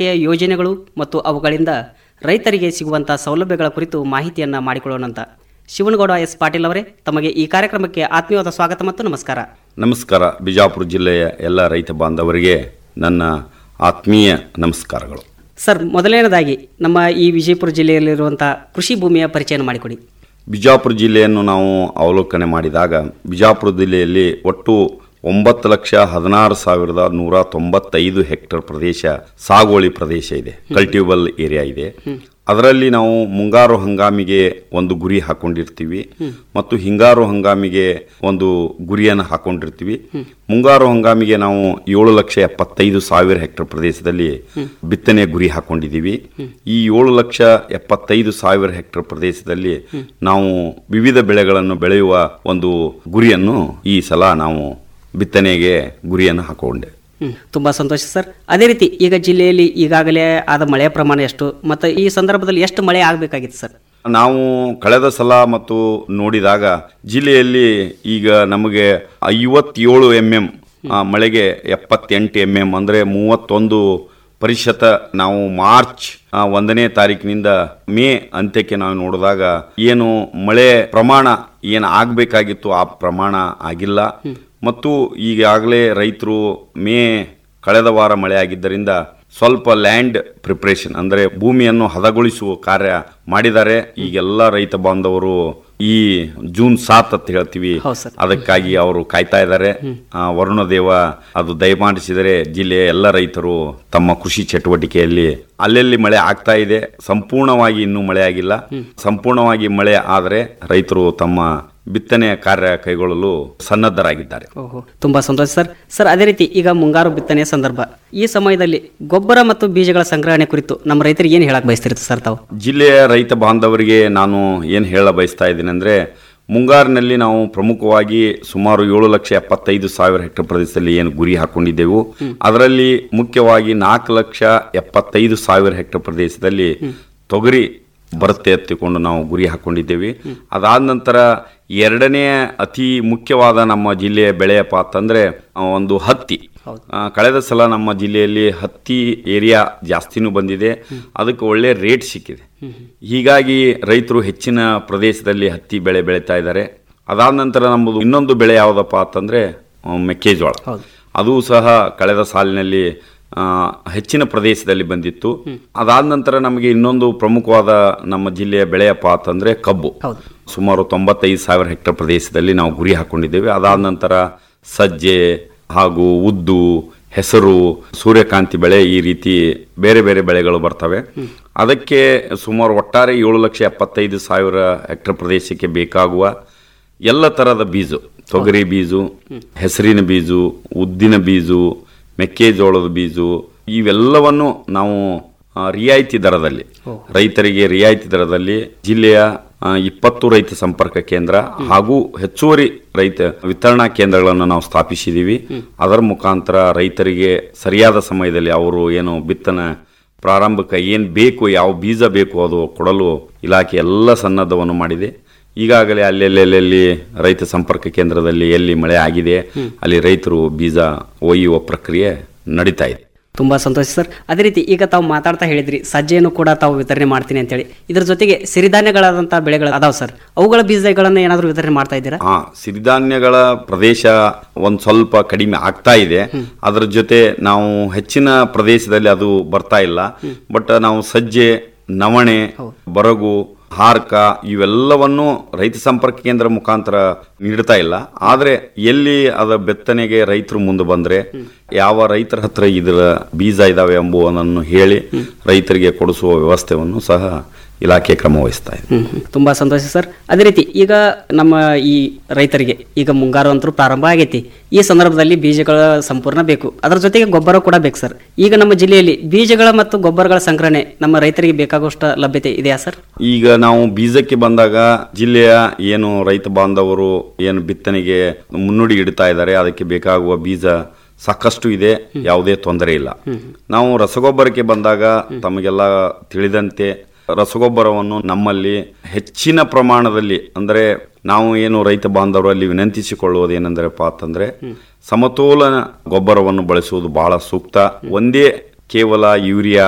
ಇಲಾಖೆಯ ಯೋಜನೆಗಳು ಮತ್ತು ಅವುಗಳಿಂದ ರೈತರಿಗೆ ಸಿಗುವಂಥ ಸೌಲಭ್ಯಗಳ ಕುರಿತು ಮಾಹಿತಿಯನ್ನು ಮಾಡಿಕೊಳ್ಳೋಣಂತ ಶಿವನಗೌಡ ಎಸ್ ಪಾಟೀಲ್ ಅವರೇ ತಮಗೆ ಈ ಕಾರ್ಯಕ್ರಮಕ್ಕೆ ಆತ್ಮೀಯವಾದ ಸ್ವಾಗತ ಮತ್ತು ನಮಸ್ಕಾರ ನಮಸ್ಕಾರ ಬಿಜಾಪುರ ಜಿಲ್ಲೆಯ ಎಲ್ಲ ರೈತ ಬಾಂಧವರಿಗೆ ನನ್ನ ಆತ್ಮೀಯ ನಮಸ್ಕಾರಗಳು ಸರ್ ಮೊದಲನೇದಾಗಿ ನಮ್ಮ ಈ ವಿಜಯಪುರ ಜಿಲ್ಲೆಯಲ್ಲಿರುವಂಥ ಕೃಷಿ ಭೂಮಿಯ ಪರಿಚಯನ ಮಾಡಿಕೊಡಿ ಬಿಜಾಪುರ ಜಿಲ್ಲೆಯನ್ನು ನಾವು ಅವಲೋಕನೆ ಮಾಡಿದಾಗ ಬಿಜಾಪುರ ಜಿಲ್ಲೆಯಲ್ಲಿ ಒಟ್ಟು ಒಂಬತ್ತು ಲಕ್ಷ ಹದಿನಾರು ಸಾವಿರದ ನೂರ ತೊಂಬತ್ತೈದು ಹೆಕ್ಟರ್ ಪ್ರದೇಶ ಸಾಗುವಳಿ ಪ್ರದೇಶ ಇದೆ ಕಲ್ಟಿವಲ್ ಏರಿಯಾ ಇದೆ ಅದರಲ್ಲಿ ನಾವು ಮುಂಗಾರು ಹಂಗಾಮಿಗೆ ಒಂದು ಗುರಿ ಹಾಕೊಂಡಿರ್ತೀವಿ ಮತ್ತು ಹಿಂಗಾರು ಹಂಗಾಮಿಗೆ ಒಂದು ಗುರಿಯನ್ನು ಹಾಕೊಂಡಿರ್ತೀವಿ ಮುಂಗಾರು ಹಂಗಾಮಿಗೆ ನಾವು ಏಳು ಲಕ್ಷ ಎಪ್ಪತ್ತೈದು ಸಾವಿರ ಹೆಕ್ಟರ್ ಪ್ರದೇಶದಲ್ಲಿ ಬಿತ್ತನೆ ಗುರಿ ಹಾಕೊಂಡಿದ್ದೀವಿ ಈ ಏಳು ಲಕ್ಷ ಎಪ್ಪತ್ತೈದು ಸಾವಿರ ಹೆಕ್ಟರ್ ಪ್ರದೇಶದಲ್ಲಿ ನಾವು ವಿವಿಧ ಬೆಳೆಗಳನ್ನು ಬೆಳೆಯುವ ಒಂದು ಗುರಿಯನ್ನು ಈ ಸಲ ನಾವು ಬಿತ್ತನೆಗೆ ಗುರಿಯನ್ನು ಹಾಕೊಂಡೆ ಹ್ಮ್, ತುಂಬಾ ಸಂತೋಷ ಸರ್ ಅದೇ ರೀತಿ ಈಗ ಜಿಲ್ಲೆಯಲ್ಲಿ ಈಗಾಗಲೇ ಆದ ಮಳೆಯ ಪ್ರಮಾಣ ಎಷ್ಟು ಮತ್ತು ಈ ಸಂದರ್ಭದಲ್ಲಿ ಎಷ್ಟು ಮಳೆ ಆಗಬೇಕಾಗಿತ್ತು ಸರ್ ನಾವು ಕಳೆದ ಸಲ ಮತ್ತು ನೋಡಿದಾಗ ಜಿಲ್ಲೆಯಲ್ಲಿ ಈಗ ನಮಗೆ ಐವತ್ತೇಳು ಎಮ್ ಎಂ ಮಳೆಗೆ ಎಪ್ಪತ್ತೆಂಟು ಎಮ್ ಎಂ ಅಂದರೆ ಮೂವತ್ತೊಂದು ಪ್ರತಿಶತ ನಾವು ಮಾರ್ಚ್ ಆ, ಒಂದನೇ ತಾರೀಕಿನಿಂದ ಮೇ ಅಂತ್ಯಕ್ಕೆ ನಾವು ನೋಡಿದಾಗ ಏನು ಮಳೆ ಪ್ರಮಾಣ ಏನು ಆಗಬೇಕಾಗಿತ್ತು ಆ ಪ್ರಮಾಣ ಆಗಿಲ್ಲ ಮತ್ತು ಈಗಾಗಲೇ ರೈತರು ಮೇ ಕಳೆದ ವಾರ ಮಳೆ ಆಗಿದ್ದರಿಂದ ಸ್ವಲ್ಪ ಲ್ಯಾಂಡ್ ಪ್ರಿಪ್ರೇಷನ್ ಅಂದರೆ ಭೂಮಿಯನ್ನು ಹದಗೊಳಿಸುವ ಕಾರ್ಯ ಮಾಡಿದ್ದಾರೆ ಈಗೆಲ್ಲ ರೈತ ಬಾಂಧವರು ಈ ಜೂನ್ ಸಾತ್ ಅಂತ ಹೇಳ್ತೀವಿ ಹೌದು ಸರ್. ಅದಕ್ಕಾಗಿ ಅವರು ಕಾಯ್ತಾ ಇದ್ದಾರೆ ಆ, ವರುಣದೇವ ಅದು ದಯಮಾಡಿಸಿದರೆ ಜಿಲ್ಲೆಯ ಎಲ್ಲ ರೈತರು ತಮ್ಮ ಕೃಷಿ ಚಟುವಟಿಕೆಯಲ್ಲಿ ಅಲ್ಲೆಲ್ಲಿ ಮಳೆ ಆಗ್ತಾ ಇದೆ ಸಂಪೂರ್ಣವಾಗಿ ಇನ್ನೂ ಮಳೆ ಆಗಿಲ್ಲ ಸಂಪೂರ್ಣವಾಗಿ ಮಳೆ ಆದರೆ ರೈತರು ತಮ್ಮ ಬಿತ್ತನೆ ಕಾರ್ಯ ಕೈಗೊಳ್ಳಲು ಸನ್ನದ್ಧರಾಗಿದ್ದಾರೆ ಓಹೋ ತುಂಬಾ ಸಂತೋಷ ಸರ್ ಸರ್ ಅದೇ ರೀತಿ ಈಗ ಮುಂಗಾರು ಬಿತ್ತನೆಯ ಸಂದರ್ಭ ಈ ಸಮಯದಲ್ಲಿ ಗೊಬ್ಬರ ಮತ್ತು ಬೀಜಗಳ ಸಂಗ್ರಹಣೆ ಕುರಿತು ನಮ್ಮ ರೈತರಿಗೆ ಏನು ಹೇಳಕ್ ಬಯಸ್ತಿರುತ್ತೆ ಸರ್ ತಾವು ಜಿಲ್ಲೆಯ ರೈತ ಬಾಂಧವರಿಗೆ ನಾನು ಏನು ಹೇಳ ಬಯಸ್ತಾ ಇದ್ದೀನಿ ಅಂದರೆ ಮುಂಗಾರಿನಲ್ಲಿ ನಾವು ಪ್ರಮುಖವಾಗಿ ಸುಮಾರು ಏಳು ಲಕ್ಷ ಎಪ್ಪತ್ತೈದು ಸಾವಿರ ಹೆಕ್ಟರ್ ಪ್ರದೇಶದಲ್ಲಿ ಏನು ಗುರಿ ಹಾಕೊಂಡಿದ್ದೆವು ಅದರಲ್ಲಿ ಮುಖ್ಯವಾಗಿ ನಾಲ್ಕು ಲಕ್ಷ ಎಪ್ಪತ್ತೈದು ಸಾವಿರ ಹೆಕ್ಟರ್ ಪ್ರದೇಶದಲ್ಲಿ ತೊಗರಿ ಬರುತ್ತೆ ಎತ್ತಿಕೊಂಡು ನಾವು ಗುರಿ ಹಾಕೊಂಡಿದ್ದೇವೆ ಅದಾದ ನಂತರ ಎರಡನೇ ಅತಿ ಮುಖ್ಯವಾದ ನಮ್ಮ ಜಿಲ್ಲೆಯ ಬೆಳೆಯಪ್ಪ ಅಂತಂದ್ರೆ ಆ, ಒಂದು ಹತ್ತಿ ಆ, ಕಳೆದ ಸಲ ನಮ್ಮ ಜಿಲ್ಲೆಯಲ್ಲಿ ಹತ್ತಿ ಏರಿಯಾ ಜಾಸ್ತಿನೂ ಬಂದಿದೆ ಅದಕ್ಕೆ ಒಳ್ಳೆ ರೇಟ್ ಸಿಕ್ಕಿದೆ ಹೀಗಾಗಿ ರೈತರು ಹೆಚ್ಚಿನ ಪ್ರದೇಶದಲ್ಲಿ ಹತ್ತಿ ಬೆಳೆ ಬೆಳೀತಾ ಇದ್ದಾರೆ ಅದಾದ ನಂತರ ನಮ್ಮದು ಇನ್ನೊಂದು ಬೆಳೆ ಯಾವುದಪ್ಪ ಅಂತಂದ್ರೆ ಆ, ಮೆಕ್ಕೆಜೋಳ ಅದು ಸಹ ಕಳೆದ ಸಾಲಿನಲ್ಲಿ ಆ, ಹೆಚ್ಚಿನ ಪ್ರದೇಶದಲ್ಲಿ ಬಂದಿತ್ತು ಅದಾದ ನಂತರ ನಮಗೆ ಇನ್ನೊಂದು ಪ್ರಮುಖವಾದ ನಮ್ಮ ಜಿಲ್ಲೆಯ ಬೆಳೆಯಪ್ಪ ಅಂತಂದ್ರೆ ಕಬ್ಬು ಸುಮಾರು ತೊಂಬತ್ತೈದು ಸಾವಿರ ಹೆಕ್ಟರ್ ಪ್ರದೇಶದಲ್ಲಿ ನಾವು ಗುರಿ ಹಾಕೊಂಡಿದ್ದೇವೆ ಅದಾದ ನಂತರ ಸಜ್ಜೆ ಹಾಗೂ ಉದ್ದು ಹೆಸರು ಸೂರ್ಯಕಾಂತಿ ಬೆಳೆ ಈ ರೀತಿ ಬೇರೆ ಬೇರೆ ಬೆಳೆಗಳು ಬರ್ತವೆ ಅದಕ್ಕೆ ಸುಮಾರು ಒಟ್ಟಾರೆ ಏಳು ಲಕ್ಷ ಎಪ್ಪತ್ತೈದು ಸಾವಿರ ಹೆಕ್ಟರ್ ಪ್ರದೇಶಕ್ಕೆ ಬೇಕಾಗುವ ಎಲ್ಲ ಥರದ ಬೀಜು ತೊಗರಿ ಬೀಜು ಹೆಸರಿನ ಬೀಜು ಉದ್ದಿನ ಬೀಜು ಮೆಕ್ಕೆಜೋಳದ ಬೀಜು ಇವೆಲ್ಲವನ್ನು ನಾವು ಆ, ರಿಯಾಯಿತಿ ದರದಲ್ಲಿ ರೈತರಿಗೆ ರಿಯಾಯಿತಿ ದರದಲ್ಲಿ ಜಿಲ್ಲೆಯ ಆ, ಇಪ್ಪತ್ತು ರೈತ ಸಂಪರ್ಕ ಕೇಂದ್ರ ಹಾಗೂ ಹೆಚ್ಚುವರಿ ರೈತ ವಿತರಣಾ ಕೇಂದ್ರಗಳನ್ನು ನಾವು ಸ್ಥಾಪಿಸಿದ್ದೀವಿ ಅದರ ಮುಖಾಂತರ ರೈತರಿಗೆ ಸರಿಯಾದ ಸಮಯದಲ್ಲಿ ಅವರು ಏನು ಬಿತ್ತನೆ ಪ್ರಾರಂಭಕ್ಕೆ ಏನು ಬೇಕು ಯಾವ ಬೀಜ ಬೇಕು ಅದು ಕೊಡಲು ಇಲಾಖೆ ಎಲ್ಲ ಸನ್ನದ್ಧವನ್ನು ಮಾಡಿದೆ ಈಗಾಗಲೇ ಅಲ್ಲೆಲ್ಲೆಲ್ಲಿ ರೈತ ಸಂಪರ್ಕ ಕೇಂದ್ರದಲ್ಲಿ ಎಲ್ಲಿ ಮಳೆ ಆಗಿದೆ ಅಲ್ಲಿ ರೈತರು ಬೀಜ ಒಯ್ಯುವ ಪ್ರಕ್ರಿಯೆ ನಡೀತಾ ಇದೆ ತುಂಬಾ ಸಂತೋಷ ಸರ್ ಅದೇ ರೀತಿ ಈಗ ತಾವು ಮಾತಾಡ್ತಾ ಹೇಳಿದ್ರಿ ಸಜ್ಜೆಯನ್ನು ಕೂಡ ತಾವು ವಿತರಣೆ ಮಾಡ್ತೀನಿ ಅಂತೇಳಿ ಇದ್ರ ಜೊತೆಗೆ ಸಿರಿಧಾನ್ಯಗಳಾದಂತಹ ಬೆಳೆಗಳು ಅದಾವ ಸರ್ ಅವುಗಳ ಬೀಜಗಳನ್ನ ಏನಾದರೂ ವಿತರಣೆ ಮಾಡ್ತಾ ಇದ್ದೀರಾ ಹಾ ಸಿರಿಧಾನ್ಯಗಳ ಪ್ರದೇಶ ಒಂದ್ ಸ್ವಲ್ಪ ಕಡಿಮೆ ಆಗ್ತಾ ಇದೆ ಅದರ ಜೊತೆ ನಾವು ಹೆಚ್ಚಿನ ಪ್ರದೇಶದಲ್ಲಿ ಅದು ಬರ್ತಾ ಇಲ್ಲ ಬಟ್ ನಾವು ಸಜ್ಜೆ ನವಣೆ ಬರಗು ಹಾರ್ಕ ಇವೆಲ್ಲವನ್ನು ರೈತ ಸಂಪರ್ಕ ಕೇಂದ್ರ ಮುಖಾಂತರ ನೀಡ್ತಾ ಇಲ್ಲ ಆದ್ರೆ ಎಲ್ಲಿ ಅದ ಬೆತ್ತನೆಗೆ ರೈತರು ಮುಂದೆ ಬಂದ್ರೆ ಯಾವ ರೈತರ ಹತ್ರ ಇದರ ಬೀಜ ಇದಾವೆ ಎಂಬುದನ್ನು ಹೇಳಿ ರೈತರಿಗೆ ಕೊಡಿಸುವ ವ್ಯವಸ್ಥೆಯನ್ನು ಸಹ ಇಲಾಖೆ ಕ್ರಮ ವಹಿಸ್ತಾ ಇದೆ ಹ್ಮ್, ಹ್ಮ್. ತುಂಬಾ ಸಂತೋಷ ಸರ್ ಅದೇ ರೀತಿ ಈಗ ನಮ್ಮ ಈ ರೈತರಿಗೆ ಈಗ ಮುಂಗಾರು ಅಂತೂ ಪ್ರಾರಂಭ ಆಗೈತಿ ಈ ಸಂದರ್ಭದಲ್ಲಿ ಬೀಜಗಳ ಸಂಪೂರ್ಣ ಬೇಕು ಅದರ ಜೊತೆಗೆ ಗೊಬ್ಬರ ಕೂಡ ಬೇಕು ಸರ್ ಈಗ ನಮ್ಮ ಜಿಲ್ಲೆಯಲ್ಲಿ ಬೀಜಗಳ ಮತ್ತು ಗೊಬ್ಬರಗಳ ಸಂಗ್ರಹಣೆ ನಮ್ಮ ರೈತರಿಗೆ ಬೇಕಾಗುವಷ್ಟು ಲಭ್ಯತೆ ಇದೆಯಾ ಸರ್ ಈಗ ನಾವು ಬೀಜಕ್ಕೆ ಬಂದಾಗ ಜಿಲ್ಲೆಯ ಏನು ರೈತ ಬಾಂಧವರು ಏನು ಬಿತ್ತನೆಗೆ ಮುನ್ನುಡಿ ಇಡ್ತಾ ಇದ್ದಾರೆ ಅದಕ್ಕೆ ಬೇಕಾಗುವ ಬೀಜ ಸಾಕಷ್ಟು ಇದೆ ಯಾವುದೇ ತೊಂದರೆ ಇಲ್ಲ ನಾವು ರಸಗೊಬ್ಬರಕ್ಕೆ ಬಂದಾಗ ತಮಗೆಲ್ಲ ತಿಳಿದಂತೆ ರಸಗೊಬ್ಬರವನ್ನು ನಮ್ಮಲ್ಲಿ ಹೆಚ್ಚಿನ ಪ್ರಮಾಣದಲ್ಲಿ ಅಂದರೆ ನಾವು ಏನು ರೈತ ಬಾಂಧವರಲ್ಲಿ ವಿನಂತಿಸಿಕೊಳ್ಳುವುದು ಏನೆಂದರಪ್ಪ ಅಂತಂದ್ರೆ ಸಮತೋಲನ ಗೊಬ್ಬರವನ್ನು ಬಳಸುವುದು ಬಹಳ ಸೂಕ್ತ ಒಂದೇ ಕೇವಲ ಯೂರಿಯಾ